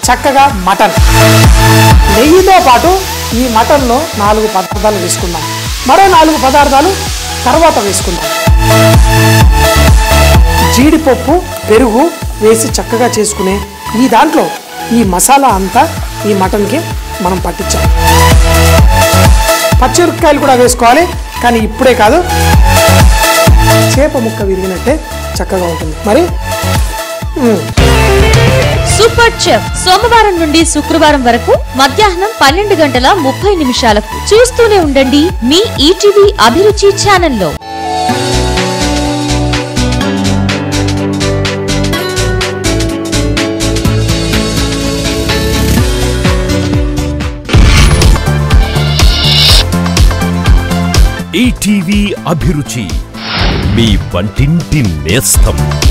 చక్కగా మటన్ నెయ్యితో పాటు ఈ మటన్లో నాలుగు పదార్థాలు వేసుకుందాం మరో నాలుగు పదార్థాలు తర్వాత వేసుకుందాం జీడిపప్పు పెరుగు వేసి చక్కగా చేసుకునే ఈ దాంట్లో ఈ మసాలా అంతా ఈ మటన్కి మనం పట్టించాలి పచ్చిమిరపకాయలు కూడా వేసుకోవాలి కానీ ఇప్పుడే కాదు చేప ముక్క విరిగినట్టే చక్కగా ఉంటుంది మరి మ్మ్. సూపర్ చెఫ్ సోమవారం నుండి శుక్రవారం వరకు మధ్యాహ్నం పన్నెండు గంటల ముప్పై నిమిషాలకు చూస్తూనే ఉండండి మీ ఈటీవీ అభిరుచి ఛానల్లో ఈటీవీ అభిరుచి మీ వంటింటి నేస్తం